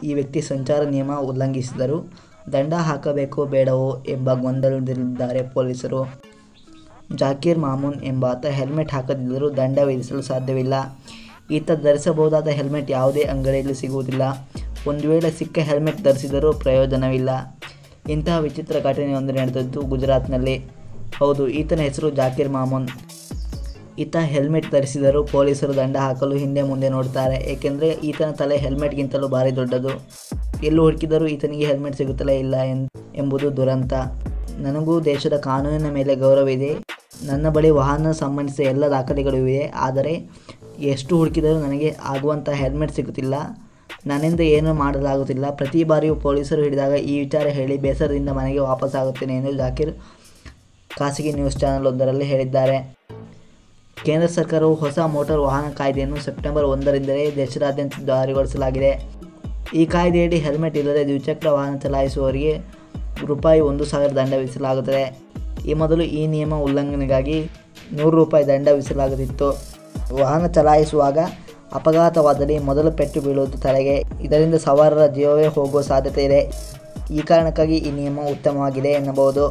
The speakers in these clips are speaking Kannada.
ಈ ವ್ಯಕ್ತಿ ಸಂಚಾರ ನಿಯಮ ಉಲ್ಲಂಘಿಸಿದರು ದಂಡ ಹಾಕಬೇಕೋ ಬೇಡವೋ ಎಂಬ ಗೊಂದಲದಲ್ಲಿದ್ದಾರೆ ಪೊಲೀಸರು ಜಾಕೀರ್ ಮಾಮೂನ್ ಎಂಬಾತ ಹೆಲ್ಮೆಟ್ ಹಾಕದಿದ್ದರೂ ದಂಡ ವಿಧಿಸಲು ಸಾಧ್ಯವಿಲ್ಲ ಈತ ಧರಿಸಬಹುದಾದ ಹೆಲ್ಮೆಟ್ ಯಾವುದೇ ಅಂಗಡಿಯಲ್ಲಿ ಸಿಗುವುದಿಲ್ಲ ಒಂದು ವೇಳೆ ಸಿಕ್ಕ ಹೆಲ್ಮೆಟ್ ಧರಿಸಿದರೂ ಪ್ರಯೋಜನವಿಲ್ಲ ಇಂತಹ ವಿಚಿತ್ರ ಘಟನೆಯೊಂದು ನಡೆದದ್ದು ಗುಜರಾತ್ನಲ್ಲಿ ಹೌದು ಈತನ ಹೆಸರು ಜಾಕೀರ್ ಮಾಮೂನ್ ಈತ ಹೆಲ್ಮೆಟ್ ಧರಿಸಿದರೂ ಪೊಲೀಸರು ದಂಡ ಹಾಕಲು ಹಿಂದೆ ಮುಂದೆ ನೋಡ್ತಾರೆ ಏಕೆಂದರೆ ಈತನ ತಲೆ ಹೆಲ್ಮೆಟ್ಗಿಂತಲೂ ಭಾರಿ ದೊಡ್ಡದು ಎಲ್ಲೂ ಹುಡುಕಿದರೂ ಈತನಿಗೆ ಹೆಲ್ಮೆಟ್ ಸಿಗುತ್ತಲೇ ಇಲ್ಲ ಎನ್ ಎಂಬುದು ದುರಂತ ನನಗೂ ದೇಶದ ಕಾನೂನಿನ ಮೇಲೆ ಗೌರವ ಇದೆ ನನ್ನ ಬಳಿ ವಾಹನ ಸಂಬಂಧಿಸಿದ ಎಲ್ಲ ದಾಖಲೆಗಳು ಇವೆ ಆದರೆ ಎಷ್ಟು ಹುಡುಕಿದರೂ ನನಗೆ ಆಗುವಂಥ ಹೆಲ್ಮೆಟ್ ಸಿಗುತ್ತಿಲ್ಲ ನನ್ನಿಂದ ಏನೂ ಮಾಡಲಾಗುತ್ತಿಲ್ಲ ಪ್ರತಿ ಬಾರಿಯೂ ಪೊಲೀಸರು ಹಿಡಿದಾಗ ಈ ವಿಚಾರ ಹೇಳಿ ಬೇಸರದಿಂದ ಮನೆಗೆ ವಾಪಸ್ಸಾಗುತ್ತೇನೆ ಎಂದು ಜಾಕೀರ್ ಖಾಸಗಿ ನ್ಯೂಸ್ ಚಾನೆಲ್ ಒಂದರಲ್ಲಿ ಹೇಳಿದ್ದಾರೆ ಕೇಂದ್ರ ಸರ್ಕಾರವು ಹೊಸ ಮೋಟಾರ್ ವಾಹನ ಕಾಯ್ದೆಯನ್ನು ಸೆಪ್ಟೆಂಬರ್ ಒಂದರಿಂದಲೇ ದೇಶದಾದ್ಯಂತ ಜಾರಿಗೊಳಿಸಲಾಗಿದೆ ಈ ಕಾಯ್ದೆಯಡಿ ಹೆಲ್ಮೆಟ್ ಇಲ್ಲದೆ ದ್ವಿಚಕ್ರ ವಾಹನ ಚಲಾಯಿಸುವವರಿಗೆ ರೂಪಾಯಿ ಒಂದು ಸಾವಿರ ದಂಡ ವಿಧಿಸಲಾಗುತ್ತದೆ ಈ ಮೊದಲು ಈ ನಿಯಮ ಉಲ್ಲಂಘನೆಗಾಗಿ ನೂರು ರೂಪಾಯಿ ದಂಡ ವಿಧಿಸಲಾಗುತ್ತಿತ್ತು ವಾಹನ ಚಲಾಯಿಸುವಾಗ ಅಪಘಾತವಾದಲ್ಲಿ ಮೊದಲು ಪೆಟ್ಟು ಬೀಳುವುದು ತಲೆಗೆ ಇದರಿಂದ ಸವಾರರ ಜೀವವೇ ಹೋಗುವ ಸಾಧ್ಯತೆ ಇದೆ ಈ ಕಾರಣಕ್ಕಾಗಿ ಈ ನಿಯಮ ಉತ್ತಮವಾಗಿದೆ ಎನ್ನಬಹುದು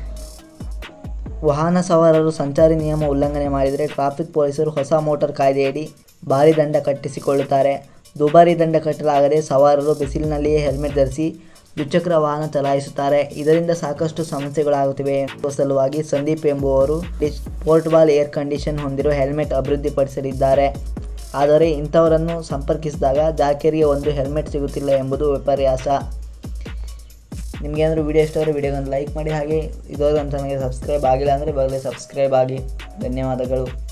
ವಾಹನ ಸವಾರರು ಸಂಚಾರಿ ನಿಯಮ ಉಲ್ಲಂಘನೆ ಮಾಡಿದರೆ ಟ್ರಾಫಿಕ್ ಪೊಲೀಸರು ಹೊಸ ಮೋಟಾರ್ ಕಾಯ್ದೆಯಡಿ ಭಾರಿ ದಂಡ ಕಟ್ಟಿಸಿಕೊಳ್ಳುತ್ತಾರೆ ದುಬಾರಿ ದಂಡ ಕಟ್ಟಲಾಗದೆ ಸವಾರರು ಬಿಸಿಲಿನಲ್ಲಿಯೇ ಹೆಲ್ಮೆಟ್ ಧರಿಸಿ ದ್ವಿಚಕ್ರ ವಾಹನ ಚಲಾಯಿಸುತ್ತಾರೆ ಇದರಿಂದ ಸಾಕಷ್ಟು ಸಮಸ್ಯೆಗಳಾಗುತ್ತಿವೆ ಎಂಬ ಸಲುವಾಗಿ ಸಂದೀಪ್ ಎಂಬುವರು ಪೋರ್ಟಬಲ್ ಏರ್ ಕಂಡೀಷನ್ ಹೊಂದಿರುವ ಹೆಲ್ಮೆಟ್ ಅಭಿವೃದ್ಧಿಪಡಿಸಲಿದ್ದಾರೆ ಆದರೆ ಇಂಥವರನ್ನು ಸಂಪರ್ಕಿಸಿದಾಗ ಜಾಕೇರಿಗೆ ಒಂದು ಹೆಲ್ಮೆಟ್ ಸಿಗುತ್ತಿಲ್ಲ ಎಂಬುದು ವಿಪರ್ಯಾಸ ನಿಮಗೆ ಏನಾದರೂ ವಿಡಿಯೋ ಇಷ್ಟ ಆದರೆ ವಿಡಿಯೋಗೊಂದು ಲೈಕ್ ಮಾಡಿ ಹಾಗೆ ಇದುವರೆಗೂ ನಮ್ಮ ಚಾನಲ್ಗೆ ಸಬ್ಸ್ಕ್ರೈಬ್ ಆಗಿಲ್ಲ ಅಂದರೆ ಇವಾಗಲೇ ಸಬ್ಸ್ಕ್ರೈಬ್ ಆಗಿ ಧನ್ಯವಾದಗಳು